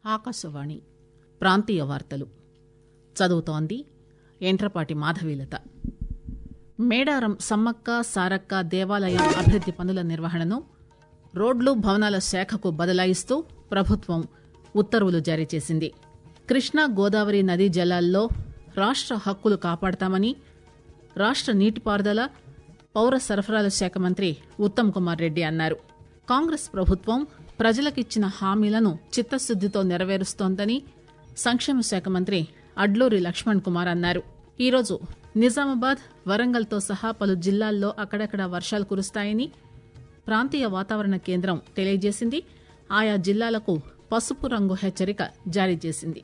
ఆకాశవాణి ప్రాంతీయ వార్తలు చదువుతోంది ఎంట్రపాటి మాధవీలత మేడారం సమ్మక్క సారక్క దేవాలయం అభివృద్ది పనుల నిర్వహణను రోడ్లు భవనాల శాఖకు బదలాయిస్తూ ప్రభుత్వం ఉత్తర్వులు జారీ చేసింది కృష్ణా గోదావరి నదీ జలాల్లో రాష్ట హక్కులు కాపాడతామని రాష్ట నీటిపారుదల పౌర సరఫరాల శాఖ మంత్రి ఉత్తమ్ కుమార్ రెడ్డి అన్నారు కాంగ్రెస్ ప్రభుత్వం ప్రజలకిచ్చిన హామీలను చిత్తశుద్దితో నెరవేరుస్తోందని సంక్షేమ శాఖ మంత్రి అడ్లూరి లక్ష్మణ్ కుమార్ అన్నారు ఈరోజు నిజామాబాద్ వరంగల్తో సహా పలు జిల్లాల్లో అక్కడక్కడ వర్షాలు కురుస్తాయని ప్రాంతీయ వాతావరణ కేంద్రం తెలియజేసింది ఆయా జిల్లాలకు పసుపు రంగు హెచ్చరిక జారీ చేసింది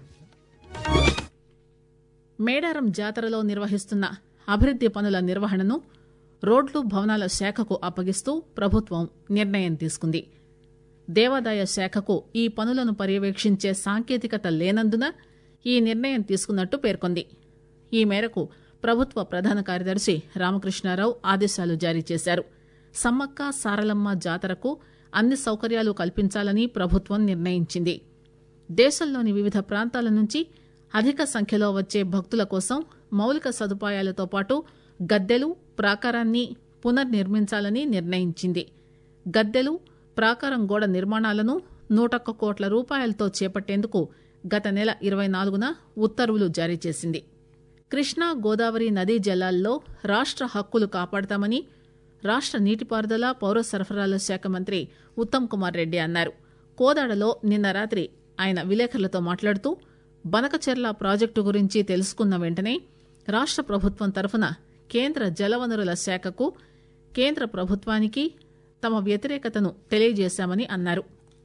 మేడారం జాతరలో నిర్వహిస్తున్న అభివృద్ది పనుల నిర్వహణను రోడ్లు భవనాల శాఖకు అప్పగిస్తూ ప్రభుత్వం నిర్ణయం తీసుకుంది దేవాదాయ శాఖకు ఈ పనులను పర్యవేక్షించే సాంకేతికత లేనందున ఈ నిర్ణయం తీసుకున్నట్టు పేర్కొంది ఈ మేరకు ప్రభుత్వ ప్రధాన కార్యదర్శి రామకృష్ణారావు ఆదేశాలు జారీ చేశారు సమ్మక్క సారలమ్మ జాతరకు అన్ని సౌకర్యాలు కల్పించాలని ప్రభుత్వం నిర్ణయించింది దేశంలోని వివిధ ప్రాంతాల నుంచి అధిక సంఖ్యలో వచ్చే భక్తుల కోసం మౌలిక సదుపాయాలతో పాటు గద్దెలు ప్రాకారాన్ని పునర్నిర్మించాలని నిర్ణయించింది గద్దెలు ప్రాకారం గోడ నిర్మాణాలను నూటొక్క కోట్ల రూపాయలతో చేపట్టేందుకు గత నెల ఇరవై నాలుగున ఉత్తర్వులు జారీ చేసింది కృష్ణా గోదావరి నదీ జలాల్లో రాష్ట హక్కులు కాపాడతామని రాష్ట నీటిపారుదల పౌర సరఫరాల శాఖ మంత్రి ఉత్తమ్ కుమార్ రెడ్డి అన్నారు కోదాడలో నిన్న రాత్రి ఆయన విలేకరులతో మాట్లాడుతూ బనకచెర్ల ప్రాజెక్టు గురించి తెలుసుకున్న వెంటనే రాష్ట ప్రభుత్వం తరఫున కేంద్ర జలవనరుల శాఖకు కేంద్ర ప్రభుత్వానికి తమ వ్యతిరేకతను తెలియజేశామని అన్నారు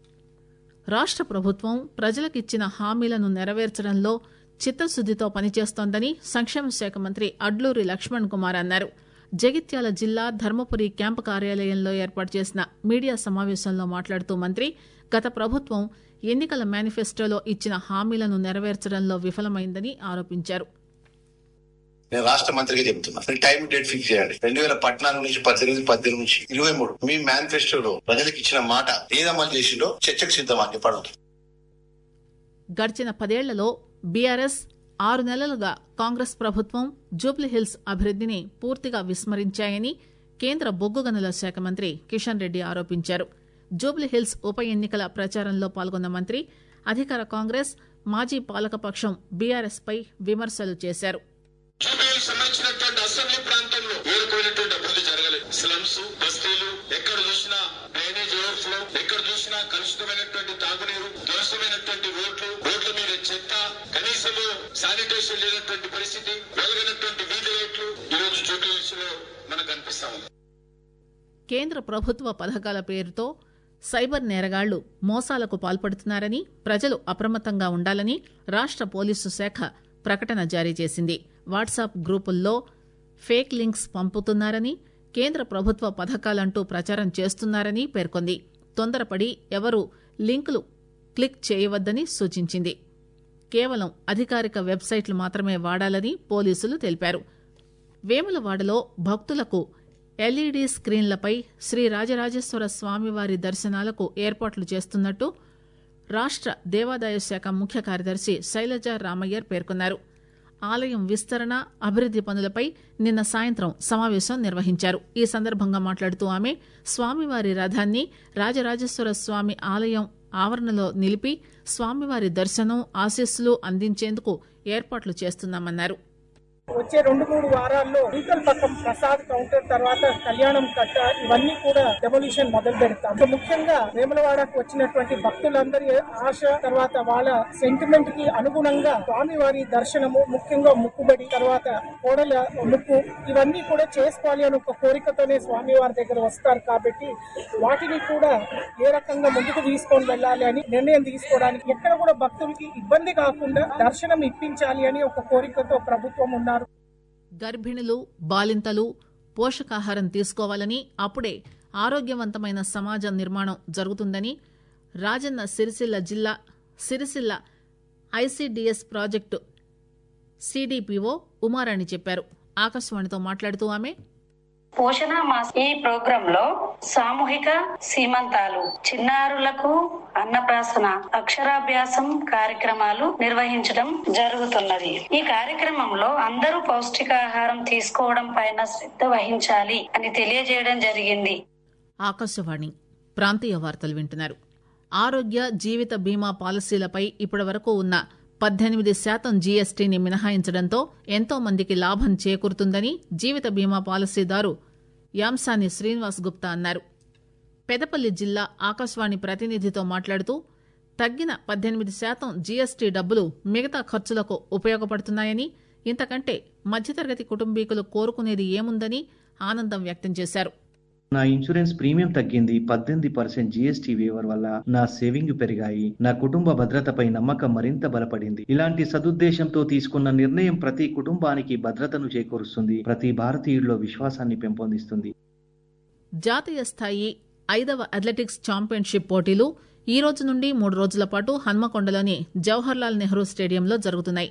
రాష్ట ప్రభుత్వం ప్రజలకిచ్చిన హామీలను నెరవేర్చడంలో చిత్తశుద్దితో పనిచేస్తోందని సంక్షేమ శాఖ మంత్రి అడ్లూరి లక్ష్మణ్ కుమార్ అన్నారు జగిత్యాల జిల్లా ధర్మపురి క్యాంపు కార్యాలయంలో ఏర్పాటు చేసిన మీడియా సమావేశంలో మాట్లాడుతూ మంత్రి గత ప్రభుత్వం ఎన్నికల మేనిఫెస్టోలో ఇచ్చిన హామీలను నెరవేర్చడంలో విఫలమైందని ఆరోపించారు నేను రాష్ట్ర మంత్రిగా చెబుతున్నా టైం డేట్ ఫిక్స్ చేయండి రెండు వేల పద్నాలుగు నుంచి పద్దెనిమిది పద్దెనిమిది నుంచి ఇరవై మూడు మీ మేనిఫెస్టోలో ప్రజలకు ఇచ్చిన మాట ఏదమలు చేసిండో చర్చకు సిద్ధమని చెప్పడం గడిచిన పదేళ్లలో బీఆర్ఎస్ ఆరు నెలలుగా కాంగ్రెస్ ప్రభుత్వం జూబ్లీహిల్స్ అభివృద్దిని పూర్తిగా విస్మరించాయని కేంద్ర బొగ్గు గనుల శాఖ మంత్రి కిషన్ రెడ్డి ఆరోపించారు జూబ్లీహిల్స్ ఉప ఎన్నికల ప్రచారంలో పాల్గొన్న మంత్రి అధికార కాంగ్రెస్ మాజీ పాలకపక్షం బీఆర్ఎస్ పై విమర్శలు చేశారు జూబ్లీహిల్స్ సంబంధించినటువంటి అసెంబ్లీ ప్రాంతంలో ఏరుకోయినటువంటి అభివృద్ధి జరగలేదు స్లమ్స్ బస్తీలు ఎక్కడ చూసినా డ్రైనేజ్ ఓవర్ఫ్లో ఎక్కడ చూసినా కలుషితమైనటువంటి తాగునీరు ధ్వంసమైనటువంటి రోడ్లు రోడ్ల మీద చెత్త కనీసము శానిటేషన్ లేనటువంటి పరిస్థితి వెలగనటువంటి వీధి లైట్లు ఈ రోజు జూబ్లీహిల్స్ లో మనకు కనిపిస్తా ఉంది కేంద్ర ప్రభుత్వ పథకాల పేరుతో సైబర్ నేరగాళ్లు మోసాలకు పాల్పడుతున్నారని ప్రజలు అప్రమత్తంగా ఉండాలని రాష్ట పోలీసు శాఖ ప్రకటన జారీ చేసింది వాట్సాప్ గ్రూపుల్లో ఫేక్ లింక్స్ పంపుతున్నారని కేంద్ర ప్రభుత్వ పథకాలంటూ ప్రచారం చేస్తున్నారని పేర్కొంది తొందరపడి ఎవరూ లింకులు క్లిక్ చేయవద్దని సూచించింది కేవలం అధికారిక వెబ్సైట్లు మాత్రమే వాడాలని పోలీసులు తెలిపారు వేములవాడలో భక్తులకు ఎల్ఈడీ స్క్రీన్లపై శ్రీ రాజరాజేశ్వర స్వామివారి దర్శనాలకు ఏర్పాట్లు చేస్తున్నట్టు రాష్ట దేవాదాయ శాఖ ముఖ్య కార్యదర్శి శైలజ రామయ్యర్ పేర్కొన్నారు ఆలయం విస్తరణ అభివృద్ది పనులపై నిన్న సాయంత్రం సమావేశం నిర్వహించారు ఈ సందర్భంగా మాట్లాడుతూ ఆమె స్వామివారి రథాన్ని రాజరాజేశ్వర స్వామి ఆలయం ఆవరణలో నిలిపి స్వామివారి దర్శనం ఆశీస్సులు అందించేందుకు ఏర్పాట్లు చేస్తున్నామన్నారు వచ్చే రెండు మూడు వారాల్లో ఈకల్ పక్కం ప్రసాద్ కౌంటర్ తర్వాత కళ్యాణం కట్ట ఇవన్నీ కూడా డెమోలిషన్ మొదలు పెడతాం సో ముఖ్యంగా వేములవాడకు వచ్చినటువంటి భక్తులందరి ఆశ తర్వాత వాళ్ళ సెంటిమెంట్ కి అనుగుణంగా స్వామివారి దర్శనము ముఖ్యంగా ముక్కుబడి తర్వాత కోడల ముక్కు ఇవన్నీ కూడా చేసుకోవాలి అని ఒక కోరికతోనే స్వామివారి దగ్గర వస్తారు కాబట్టి వాటిని కూడా ఏ రకంగా ముందుకు తీసుకొని వెళ్ళాలి అని నిర్ణయం తీసుకోవడానికి ఎక్కడ కూడా భక్తులకి ఇబ్బంది కాకుండా దర్శనం ఇప్పించాలి అని ఒక కోరికతో ప్రభుత్వం ఉన్నారు గర్భిణులు బాలింతలు పోషకాహారం తీసుకోవాలని అప్పుడే ఆరోగ్యవంతమైన సమాజం నిర్మాణం జరుగుతుందని రాజన్న సిరిసిల్ల జిల్లా Sircilla ICDS project CDPO Umarani చెప్పారు ఆకాశవాణితో మాట్లాడుతూ ఆమె పోషణ మాస్ ఈ ప్రోగ్రాం లో సామూహిక సీమంతాలు చిన్నారులకు అన్నప్రాసన అక్షరాభ్యాసం కార్యక్రమాలు నిర్వహించడం జరుగుతున్నది ఈ కార్యక్రమంలో అందరూ పౌష్టికాహారం తీసుకోవడం పైన శ్రద్ధ వహించాలి అని తెలియజేయడం జరిగింది ఆకాశవాణి ప్రాంతీయ వార్తలు వింటున్నారు ఆరోగ్య జీవిత బీమా పాలసీలపై ఇప్పటి వరకు ఉన్న పద్దెనిమిది శాతం జీఎస్టీని మినహాయించడంతో ఎంతో మందికి లాభం చేకూరుతుందని జీవిత బీమా పాలసీదారు యాంసాని శ్రీనివాస్ గుప్తా అన్నారు పెదపల్లి జిల్లా ఆకాశవాణి ప్రతినిధితో మాట్లాడుతూ తగ్గిన పద్దెనిమిది శాతం జీఎస్టీ డబ్బులు మిగతా ఖర్చులకు ఉపయోగపడుతున్నాయని ఇంతకంటే మధ్యతరగతి కుటుంబీకులు కోరుకునేది ఏముందని ఆనందం వ్యక్తం చేశారు నా ఇన్సూరెన్స్ ప్రీమియం తగ్గింది పద్దెనిమిది పర్సెంట్ జీఎస్టీ వేవర్ వల్ల నా సేవింగ్ పెరిగాయి నా కుటుంబ భద్రతపై నమ్మకం మరింత బలపడింది ఇలాంటి సదుద్దేశంతో తీసుకున్న నిర్ణయం ప్రతి కుటుంబానికి భద్రతను చేకూరుస్తుంది ప్రతి భారతీయుల్లో విశ్వాసాన్ని పెంపొందిస్తుంది జాతీయ స్థాయి ఐదవ అథ్లెటిక్స్ ఛాంపియన్షిప్ పోటీలు ఈ రోజు నుండి మూడు రోజుల పాటు హన్మకొండలోని జవహర్లాల్ నెహ్రూ స్టేడియంలో జరుగుతున్నాయి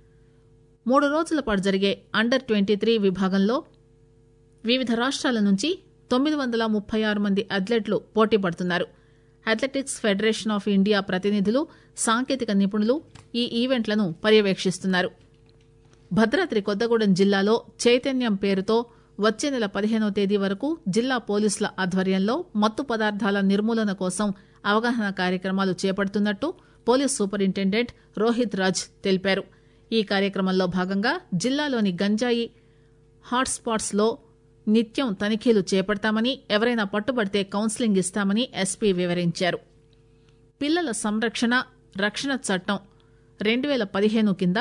మూడు రోజుల పాటు జరిగే అండర్ ట్వంటీ త్రీ విభాగంలో వివిధ రాష్ట్రాల నుంచి తొమ్మిది వందల ముప్పై ఆరు మంది అథ్లెట్లు పోటీ పడుతున్నారు అథ్లెటిక్స్ ఫెడరేషన్ ఆఫ్ ఇండియా ప్రతినిధులు సాంకేతిక నిపుణులు ఈ ఈవెంట్లను పర్యవేక్షిస్తున్నారు భద్రాద్రి కొత్తగూడెం జిల్లాలో చైతన్యం పేరుతో వచ్చే నెల పదిహేనవ తేదీ వరకు జిల్లా పోలీసుల ఆధ్వర్యంలో మత్తు పదార్థాల నిర్మూలన కోసం అవగాహన కార్యక్రమాలు చేపడుతున్నట్టు పోలీస్ సూపరింటెండెంట్ రోహిత్ రాజ్ తెలిపారు ఈ కార్యక్రమంలో భాగంగా జిల్లాలోని గంజాయి హాట్స్పాట్స్ లో నిత్యం తనిఖీలు చేపడతామని ఎవరైనా పట్టుబడితే కౌన్సిలింగ్ ఇస్తామని ఎస్పీ వివరించారు పిల్లల సంరక్షణ రక్షణ చట్టం రెండు వేల పదిహేను కింద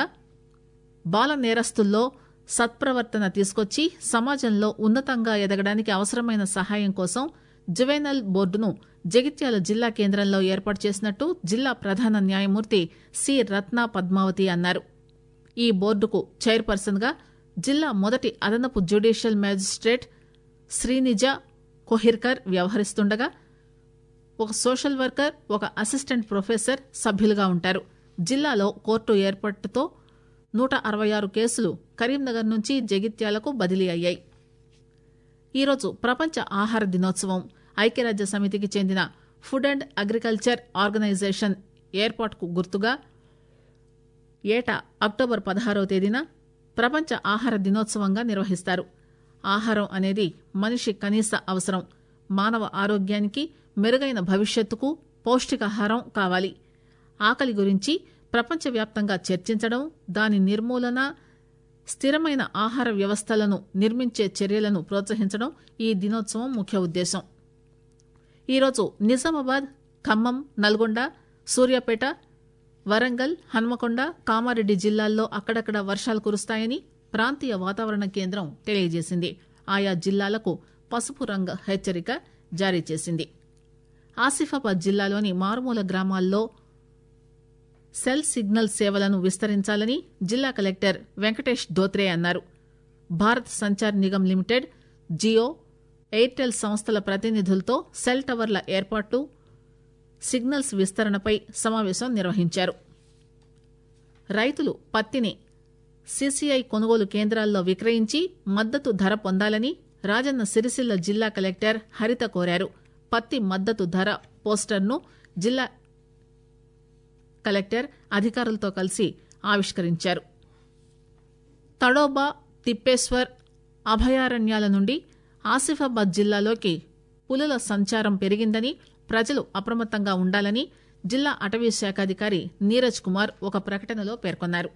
బాల నేరస్తుల్లో సత్ప్రవర్తన తీసుకొచ్చి సమాజంలో ఉన్నతంగా ఎదగడానికి అవసరమైన సహాయం కోసం జువెనల్ బోర్డును జగిత్యాల జిల్లా కేంద్రంలో ఏర్పాటు చేసినట్టు జిల్లా ప్రధాన న్యాయమూర్తి సి రత్న పద్మావతి అన్నారు ఈ బోర్డుకు చైర్పర్సన్ గా జిల్లా మొదటి అదనపు జ్యుడిషియల్ మేజిస్ట్రేట్ శ్రీనిజ కొహిర్కర్ వ్యవహరిస్తుండగా ఒక సోషల్ వర్కర్ ఒక అసిస్టెంట్ ప్రొఫెసర్ సభ్యులుగా ఉంటారు జిల్లాలో కోర్టు ఏర్పాటుతో నూట అరవై ఆరు కేసులు కరీంనగర్ నుంచి జగిత్యాలకు బదిలీ అయ్యాయి ఈరోజు ప్రపంచ ఆహార దినోత్సవం ఐక్యరాజ్య సమితికి చెందిన ఫుడ్ అండ్ అగ్రికల్చర్ ఆర్గనైజేషన్ ఏర్పాటుకు గుర్తుగా ఏటా అక్టోబర్ పదహారవ తేదీన ప్రపంచ ఆహార దినోత్సవంగా నిర్వహిస్తారు ఆహారం అనేది మనిషి కనీస అవసరం మానవ ఆరోగ్యానికి మెరుగైన భవిష్యత్తుకు పౌష్టికాహారం కావాలి ఆకలి గురించి ప్రపంచవ్యాప్తంగా చర్చించడం దాని నిర్మూలన స్థిరమైన ఆహార వ్యవస్థలను నిర్మించే చర్యలను ప్రోత్సహించడం ఈ దినోత్సవం ముఖ్య ఉద్దేశం ఈరోజు నిజామాబాద్ ఖమ్మం నల్గొండ సూర్యాపేట వరంగల్ హన్మకొండ కామారెడ్డి జిల్లాల్లో అక్కడక్కడ వర్షాలు కురుస్తాయని ప్రాంతీయ వాతావరణ కేంద్రం తెలియజేసింది ఆయా జిల్లాలకు పసుపు రంగు హెచ్చరిక జారీ చేసింది ఆసిఫాబాద్ జిల్లాలోని మారుమూల గ్రామాల్లో సెల్ సిగ్నల్ సేవలను విస్తరించాలని జిల్లా కలెక్టర్ వెంకటేష్ దోత్రే అన్నారు భారత్ సంచార్ నిగమ్ లిమిటెడ్ జియో ఎయిర్టెల్ సంస్థల ప్రతినిధులతో సెల్ టవర్ల ఏర్పాటు సిగ్నల్స్ విస్తరణపై సమావేశం నిర్వహించారు రైతులు పత్తిని సీసీఐ కొనుగోలు కేంద్రాల్లో విక్రయించి మద్దతు ధర పొందాలని రాజన్న సిరిసిల్ల జిల్లా కలెక్టర్ హరిత కోరారు పత్తి మద్దతు ధర పోస్టర్ను జిల్లా కలెక్టర్ అధికారులతో కలిసి ఆవిష్కరించారు తడోబా తిప్పేశ్వర్ అభయారణ్యాల నుండి ఆసిఫాబాద్ జిల్లాలోకి పులుల సంచారం పెరిగిందని ప్రజలు అప్రమత్తంగా ఉండాలని జిల్లా అటవీ శాఖాధికారి నీరజ్ కుమార్ ఒక ప్రకటనలో పేర్కొన్నారు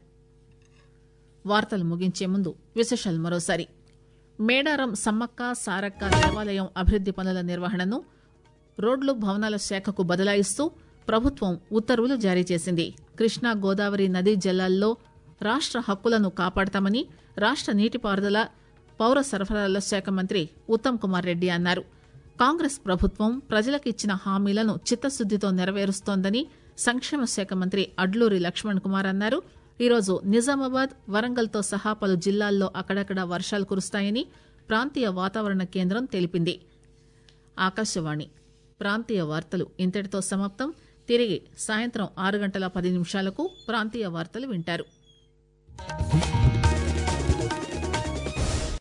వార్తలు ముగించే ముందు విశేషాలు మరోసారి మేడారం సమ్మక్క సారక్క దేవాలయం అభివృద్ది పనుల నిర్వహణను రోడ్లు భవనాల శాఖకు బదలాయిస్తూ ప్రభుత్వం ఉత్తర్వులు జారీ చేసింది కృష్ణా గోదావరి నదీ జలాల్లో రాష్ట్ర హక్కులను కాపాడతామని రాష్ట్ర నీటిపారుదల పౌర సరఫరాల శాఖ మంత్రి ఉత్తమ్ కుమార్ రెడ్డి అన్నారు కాంగ్రెస్ ప్రభుత్వం ప్రజలకు ఇచ్చిన హామీలను చిత్తశుద్దితో నెరవేరుస్తోందని సంక్షేమ శాఖ మంత్రి అడ్లూరి లక్ష్మణ్ కుమార్ అన్నారు ఈరోజు నిజామాబాద్ వరంగల్తో సహా పలు జిల్లాల్లో అక్కడక్కడ వర్షాలు కురుస్తాయని ప్రాంతీయ వాతావరణ కేంద్రం తెలిపింది ఆకాశవాణి ప్రాంతీయ వార్తలు ఇంతటితో సమాప్తం తిరిగి సాయంత్రం ఆరు గంటల పది నిమిషాలకు ప్రాంతీయ వార్తలు వింటారు